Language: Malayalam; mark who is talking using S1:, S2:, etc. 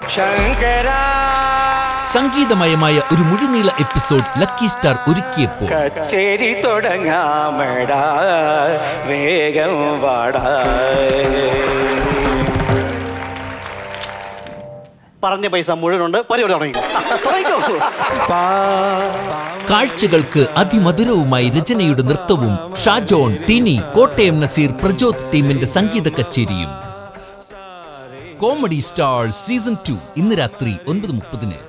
S1: ശങ്കര
S2: സംഗീതമയമായ ഒരു മുഴുനീള എപ്പിസോഡ് ലക്കി സ്റ്റാർ ഒരുക്കിയപ്പോൾ
S1: കച്ചേരി തുടങ്ങാമടാ വേഗം വാടാ
S3: പറഞ്ഞ പൈസ മുഴുവനുണ്ട് പരിപാടി തുടങ്ങിക്കോ തുടങ്ങിക്കോ
S2: കാഴ്ചകൾക്ക് അതിമധുരവുമായി രചനയുടെ നൃത്തവും ഷാജോൺ ടിനി കോട്ടയം നസീർ പ്രജോത് ടീമിന്റെ സംഗീത കച്ചേരിയും കോമഡി സ്റ്റാർ സീസൺ ടു ഇന്ന് രാത്രി ഒൻപത് മുപ്പതിന്